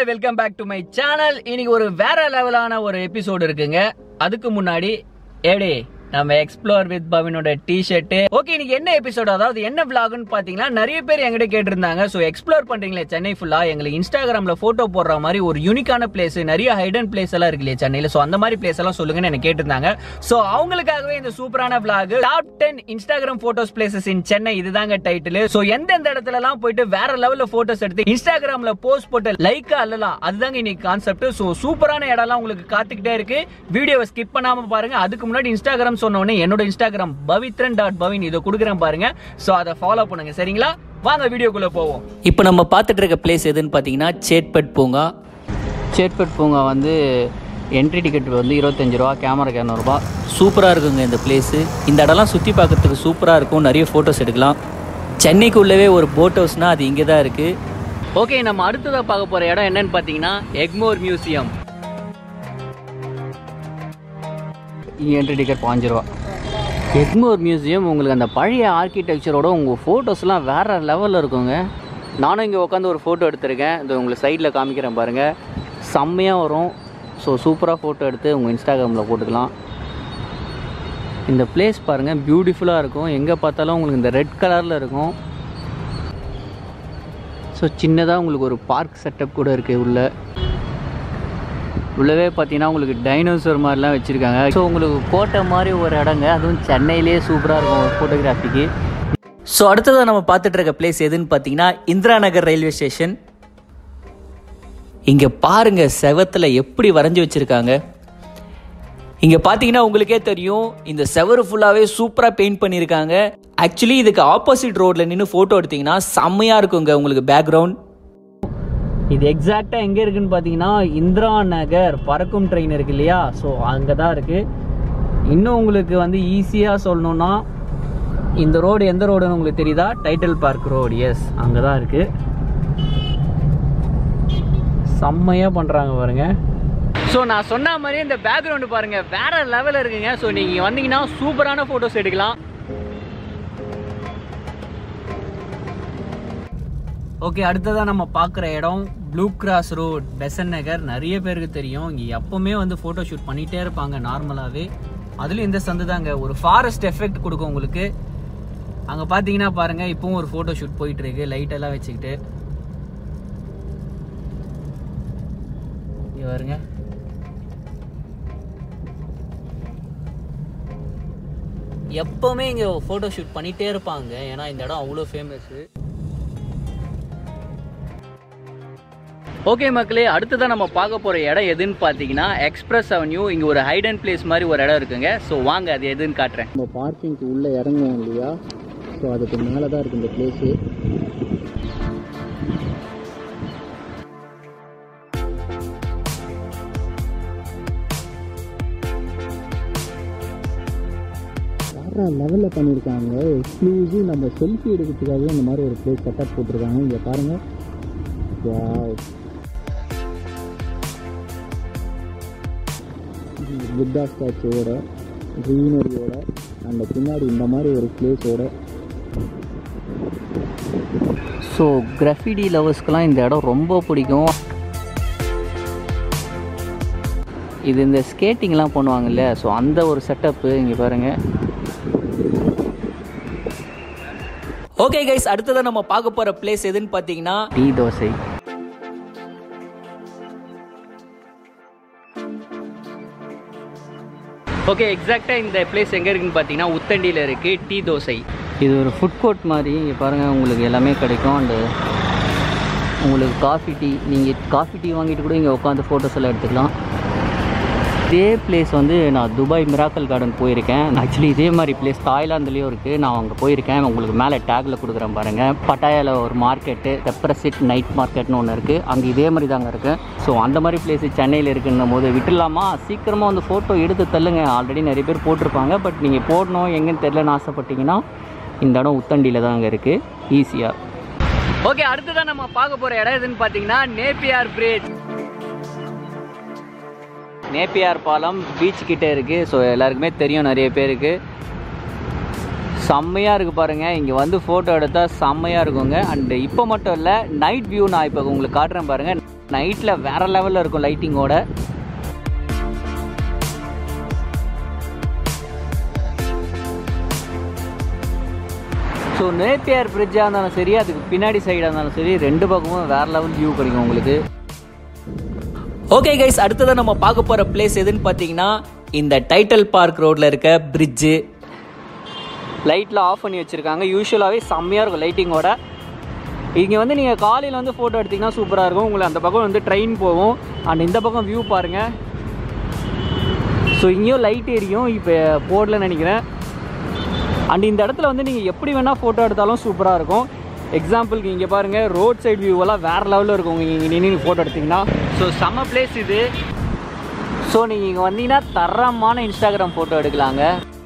welcome back to my channel இன்னைக்கு ஒரு வேற லெவலான ஒரு எபிசோடு இருக்குங்க அதுக்கு முன்னாடி ஏடே நம்ம எக்ஸ்ப்ளோர் வித் பவினோட டி ஷர்ட் ஓகே இன்னைக்கு என்ன எபிசோட் அதாவது என்ன vlogனு பாத்தீங்கன்னா நிறைய பேர் என்கிட்ட கேட்டிருந்தாங்க ஸோ எக்ஸ்ப்ளோர் பண்றீங்களே சென்னை ஃபுல்லா எங்களுக்கு இன்ஸ்டாகிராம்ல போட்டோ போடுற மாதிரி ஒரு யூனிக்கான பிளேஸ் நிறைய ஹைடன் பிளேஸ் எல்லாம் இருக்கு இல்லையா சென்னையில ஸோ அந்த மாதிரி பிளேஸ் எல்லாம் சொல்லுங்கன்னு எனக்கு கேட்டிருந்தாங்க ஸோ அவங்களுக்காகவே இந்த சூப்பரான vlog top ten Instagram photos places in Chennai இதுதாங்க டைட்டில் ஸோ எந்தெந்த இடத்துல எல்லாம் போயிட்டு வேற லெவல்ல போட்டோஸ் எடுத்து இன்ஸ்டாகிராம்ல போஸ்ட் போட்டு லைக் அல்லலாம் அதுதாங்க இன்னைக்கு கான்செப்ட் ஸோ சூப்பரான இடம்லாம் உங்களுக்கு காத்துக்கிட்டே இருக்கு வீடியோவை ஸ்கிப் பண்ணாம பாருங்க அதுக்கு முன்னாடி இன்ஸ்டாகிராம் சொன்ன உடனே என்னோட இன்ஸ்டாகிராம் பவித்ரன் டாட் பவின் இதை கொடுக்குறேன் பாருங்க ஸோ அதை ஃபாலோ பண்ணுங்க சரிங்களா வாங்க வீடியோக்குள்ள போவோம் இப்போ நம்ம பார்த்துட்டு இருக்க பிளேஸ் எதுன்னு பார்த்தீங்கன்னா சேட்பட் பூங்கா சேட்பட் பூங்கா வந்து என்ட்ரி டிக்கெட் வந்து இருபத்தஞ்சு ரூபா கேமராக்கு இரநூறுபா சூப்பராக இருக்குங்க இந்த பிளேஸு இந்த இடம்லாம் சுற்றி பார்க்கறதுக்கு சூப்பராக இருக்கும் நிறைய ஃபோட்டோஸ் எடுக்கலாம் சென்னைக்குள்ளவே ஒரு போட் ஹவுஸ்னால் அது இங்கே தான் இருக்குது ஓகே நம்ம அடுத்ததா பார்க்க போற இடம் என்னன்னு பாத்தீங்கன்னா எக்மோர் மியூசியம் இங்கே என்ட்ரி டிக்கெட் பாஞ்சு ரூபா எக்மோர் மியூசியம் உங்களுக்கு அந்த பழைய ஆர்கிடெக்சரோட உங்கள் ஃபோட்டோஸ்லாம் வேறு லெவலில் இருக்குங்க நானும் இங்கே உட்காந்து ஒரு ஃபோட்டோ எடுத்திருக்கேன் இது உங்களுக்கு சைடில் காமிக்கிறேன் பாருங்கள் செம்மையாக வரும் ஸோ சூப்பராக ஃபோட்டோ எடுத்து உங்கள் இன்ஸ்டாகிராமில் போட்டுக்கலாம் இந்த பிளேஸ் பாருங்கள் பியூட்டிஃபுல்லாக இருக்கும் எங்கே பார்த்தாலும் உங்களுக்கு இந்த ரெட் கலரில் இருக்கும் ஸோ சின்னதாக உங்களுக்கு ஒரு பார்க் செட்டப் கூட இருக்குது உள்ள உள்ளவே பார்த்தீங்கன்னா உங்களுக்கு டைனோசர் மாதிரிலாம் வச்சுருக்காங்க ஸோ உங்களுக்கு கோட்டை மாதிரி ஒரு இடங்க அதுவும் சென்னையிலேயே சூப்பராக இருக்கும் ஃபோட்டோகிராஃபிக்கு ஸோ அடுத்ததாக நம்ம பார்த்துட்டு இருக்க பிளேஸ் எதுன்னு பார்த்தீங்கன்னா இந்திரா நகர் ரயில்வே ஸ்டேஷன் இங்கே பாருங்க செவத்தில் எப்படி வரைஞ்சி வச்சுருக்காங்க இங்கே பார்த்தீங்கன்னா உங்களுக்கே தெரியும் இந்த செவரு ஃபுல்லாகவே சூப்பராக பெயிண்ட் பண்ணியிருக்காங்க ஆக்சுவலி இதுக்கு ஆப்போசிட் ரோட்டில் நின்று ஃபோட்டோ எடுத்தீங்கன்னா செம்மையாக இருக்குங்க உங்களுக்கு பேக்ரவுண்ட் இது எக்ஸாக்டாக எங்கே இருக்குன்னு பார்த்தீங்கன்னா இந்திரா நகர் பறக்கும் ட்ரெயின் இருக்கு இல்லையா ஸோ அங்கே தான் இருக்குது இன்னும் உங்களுக்கு வந்து ஈஸியாக சொல்லணுன்னா இந்த ரோடு எந்த ரோடுன்னு உங்களுக்கு தெரியுதா டைட்டில் பார்க் ரோடு எஸ் அங்கே தான் இருக்குது செம்மையாக பண்ணுறாங்க பாருங்க ஸோ நான் சொன்ன மாதிரி இந்த பேக்ரவுண்டு பாருங்க வேற லெவலில் இருக்குங்க ஸோ நீங்க வந்தீங்கன்னா சூப்பரான போட்டோஸ் எடுக்கலாம் ஓகே அடுத்ததாக நம்ம பார்க்குற இடம் blue cross road Besant Nagar நிறைய பேருக்கு தெரியும் இங்கே எப்பவுமே வந்து ஃபோட்டோ ஷூட் பண்ணிகிட்டே இருப்பாங்க நார்மலாகவே அதுலேயும் இந்த சந்து தாங்க ஒரு ஃபாரஸ்ட் எஃபெக்ட் கொடுக்கும் உங்களுக்கு அங்கே பார்த்தீங்கன்னா பாருங்கள் இப்பவும் ஒரு ஃபோட்டோ ஷூட் போயிட்டு இருக்கு லைட் எல்லாம் வச்சுக்கிட்டு இங்க பாருங்க எப்பவுமே இங்கே ஃபோட்டோ ஷூட் பண்ணிகிட்டே இருப்பாங்க ஏன்னா இந்த இடம் அவ்வளோ ஃபேமஸ்ஸு ஓகே மக்களே அடுத்ததான் நம்ம பார்க்க போகிற இடம் எதுன்னு பார்த்தீங்கன்னா எக்ஸ்பிரஸ் அவென்யூ இங்கே ஒரு ஹைடன் பிளேஸ் மாதிரி ஒரு இடம் இருக்குங்க ஸோ வாங்க அது எதுன்னு காட்டுறேன் நம்ம பார்க்கிங்க்கு உள்ளே இறங்குவோம் இல்லையா ஸோ அதுக்கு மேலே தான் இருக்குது இந்த பிளேஸு வேறு லெவலில் பண்ணியிருக்காங்க எக்ஸ்க்ளூசிவ் நம்ம செல்ஃபி எடுக்கிறதுக்காகவே இந்த மாதிரி ஒரு பிளேஸ் செட்டப் போட்டிருக்காங்க இங்கே பாருங்கள் வாவ் புத்தா ஸ்டாச்சுவோட க்ரீனரியோட அந்த பின்னாடி இந்த மாதிரி ஒரு பிளேஸோட ஸோ கிராஃபிடி லவர்ஸ்க்கெலாம் இந்த இடம் ரொம்ப பிடிக்கும் இது இந்த ஸ்கேட்டிங்லாம் பண்ணுவாங்கல்ல ஸோ அந்த ஒரு செட்டப்பு இங்கே பாருங்கள் ஓகே கைஸ் அடுத்ததான் நம்ம பார்க்க போகிற பிளேஸ் எதுன்னு பார்த்தீங்கன்னா டீ தோசை ஓகே எக்ஸாக்டாக இந்த பிளேஸ் எங்கே இருக்குன்னு பார்த்தீங்கன்னா உத்தண்டியில் இருக்குது டீ தோசை இது ஒரு ஃபுட் கோர்ட் மாதிரி இங்கே பாருங்கள் உங்களுக்கு எல்லாமே கிடைக்கும் அண்டு உங்களுக்கு காஃபி டீ நீங்கள் காஃபி டீ வாங்கிட்டு கூட இங்கே உட்காந்து ஃபோட்டோஸ் எல்லாம் எடுத்துக்கலாம் இதே பிளேஸ் வந்து நான் துபாய் மிராக்கல் கார்டன் போயிருக்கேன் ஆக்சுவலி இதே மாதிரி பிளேஸ் தாய்லாந்துலேயும் இருக்குது நான் அங்கே போயிருக்கேன் உங்களுக்கு மேலே டேக்கில் கொடுக்குறேன் பாருங்கள் பட்டாயாவில் ஒரு மார்க்கெட்டு பெப்பரசிட் நைட் மார்க்கெட்னு ஒன்று இருக்குது அங்கே இதே மாதிரி தாங்க இருக்குது ஸோ அந்த மாதிரி பிளேஸ் சென்னையில் இருக்குன்னும் போது விட்டுடலாமா சீக்கிரமாக வந்து ஃபோட்டோ எடுத்து தள்ளுங்க ஆல்ரெடி நிறைய பேர் போட்டிருப்பாங்க பட் நீங்கள் போடணும் எங்கேன்னு தெரிலன்னு ஆசைப்பட்டீங்கன்னா இந்த இடம் உத்தண்டியில் தான் அங்கே இருக்குது ஈஸியாக ஓகே அடுத்ததான் நம்ம பார்க்க போகிற இடம் எதுன்னு பார்த்தீங்கன்னா நேப்பியார் பிரிட்ஜ் நேப்பியார் பாலம் பீச் கிட்டே இருக்குது ஸோ எல்லாருக்குமே தெரியும் நிறைய பேருக்கு செம்மையாக இருக்குது பாருங்கள் இங்கே வந்து ஃபோட்டோ எடுத்தால் செம்மையாக இருக்குங்க அண்டு இப்போ மட்டும் இல்லை நைட் வியூ நான் இப்போ உங்களுக்கு காட்டுறேன் பாருங்கள் நைட்டில் வேற லெவலில் இருக்கும் லைட்டிங்கோட ஸோ நேப்பியர் பிரிட்ஜாக இருந்தாலும் சரி அதுக்கு பின்னாடி சைடாக இருந்தாலும் சரி ரெண்டு பக்கமும் வேற லெவல் வியூ கிடைக்கும் உங்களுக்கு ஓகே கைஸ் அடுத்ததான் நம்ம பார்க்க போற பிளேஸ் எதுன்னு பார்த்தீங்கன்னா இந்த டைட்டில் பார்க் ரோட்ல இருக்க பிரிட்ஜு லைட்டில் ஆஃப் பண்ணி வச்சுருக்காங்க யூஸ்வலாகவே செம்மையாக இருக்கும் லைட்டிங்கோட இங்கே வந்து நீங்கள் காலையில் வந்து ஃபோட்டோ எடுத்திங்கன்னா சூப்பராக இருக்கும் உங்களுக்கு அந்த பக்கம் வந்து ட்ரெயின் போகும் அண்ட் இந்த பக்கம் வியூ பாருங்கள் ஸோ இங்கேயும் லைட் எரியும் இப்போ போர்டில் நினைக்கிறேன் அண்ட் இந்த இடத்துல வந்து நீங்கள் எப்படி வேணால் ஃபோட்டோ எடுத்தாலும் சூப்பராக இருக்கும் எக்ஸாம்பிளுக்கு இங்கே பாருங்கள் ரோட் சைடு வியூவெல்லாம் வேறு லெவலில் இருக்கும் இங்கே நின்று ஃபோட்டோ எடுத்திங்கன்னா ஸோ செம்ம பிளேஸ் இது ஸோ நீங்கள் இங்கே வந்தீங்கன்னா தரமான இன்ஸ்டாகிராம் ஃபோட்டோ எடுக்கலாங்க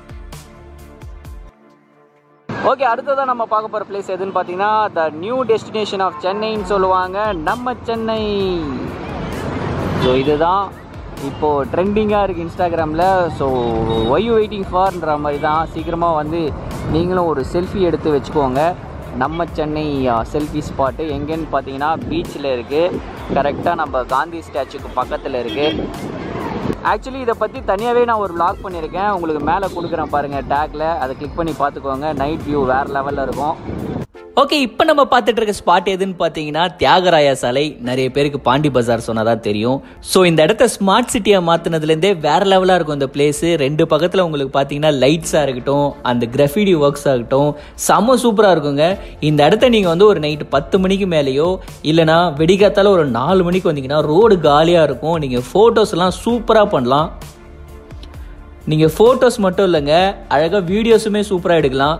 ஓகே அடுத்ததான் நம்ம பார்க்க போகிற பிளேஸ் எதுன்னு பார்த்தீங்கன்னா த நியூ டெஸ்டினேஷன் ஆஃப் சென்னைன்னு சொல்லுவாங்க நம்ம சென்னை ஸோ இதுதான் இப்போது ட்ரெண்டிங்காக இருக்குது இன்ஸ்டாகிராமில் ஸோ ஒய் வெயிட்டிங் ஃபார்ன்ற மாதிரி தான் சீக்கிரமாக வந்து நீங்களும் ஒரு செல்ஃபி எடுத்து வச்சுக்கோங்க நம்ம சென்னை செல்ஃபி ஸ்பாட்டு எங்கேன்னு பார்த்தீங்கன்னா பீச்சில் இருக்குது கரெக்டாக நம்ம காந்தி ஸ்டாச்சுக்கு பக்கத்தில் இருக்குது ஆக்சுவலி இதை பற்றி தனியாகவே நான் ஒரு vlog பண்ணியிருக்கேன் உங்களுக்கு மேலே கொடுக்குறேன் பாருங்கள் டேக்கில் அதை கிளிக் பண்ணி பார்த்துக்கோங்க நைட் வியூ வேறு லெவலில் இருக்கும் ஓகே இப்போ நம்ம பார்த்துட்டு இருக்க ஸ்பாட் எதுன்னு பார்த்தீங்கன்னா தியாகராய சாலை நிறைய பேருக்கு பாண்டி பஜார் சொன்னதா தெரியும் ஸோ இந்த இடத்த ஸ்மார்ட் சிட்டியாக மாற்றினதுலேருந்தே வேற லெவலாக இருக்கும் இந்த பிளேஸு ரெண்டு பக்கத்தில் உங்களுக்கு பார்த்தீங்கன்னா லைட்ஸாக இருக்கட்டும் அந்த கிராஃபிடி ஒர்க்ஸ் ஆகட்டும் செம்ம சூப்பராக இருக்குங்க இந்த இடத்த நீங்கள் வந்து ஒரு நைட்டு பத்து மணிக்கு மேலேயோ இல்லைனா வெடிகாத்தால ஒரு நாலு மணிக்கு வந்தீங்கன்னா ரோடு காலியாக இருக்கும் நீங்கள் ஃபோட்டோஸ்லாம் சூப்பராக பண்ணலாம் நீங்கள் ஃபோட்டோஸ் மட்டும் இல்லைங்க அழகாக வீடியோஸுமே சூப்பராக எடுக்கலாம்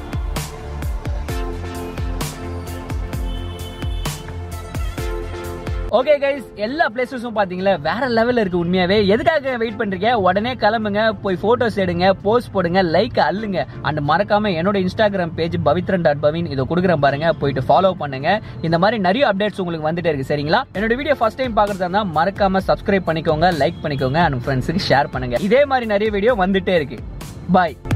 ஓகே கைஸ் எல்லா பிளேசஸும் பாத்தீங்களா வேற லெவல்ல இருக்கு உண்மையாவே எதுக்காக வெயிட் பண்றீங்க உடனே கிளம்புங்க போய் போட்டோஸ் எடுங்க போஸ்ட் போடுங்க லைக் அள்ளுங்க அண்ட் மறக்காம என்னோட Instagram page Pavithran dot Pavin இதை கொடுக்குறேன் பாருங்க போயிட்டு ஃபாலோ பண்ணுங்க இந்த மாதிரி நிறைய அப்டேட்ஸ் உங்களுக்கு வந்துட்டே இருக்கு சரிங்களா என்னோட வீடியோ ஃபர்ஸ்ட் டைம் பாக்குறதா இருந்தா மறக்காம சப்ஸ்கிரைப் பண்ணிக்கோங்க லைக் பண்ணிக்கோங்க அண்ட் ஃப்ரெண்ட்ஸுக்கு ஷேர் பண்ணுங்க இதே மாதிரி நிறைய வீடியோ வந்துட்டே இருக்கு பாய்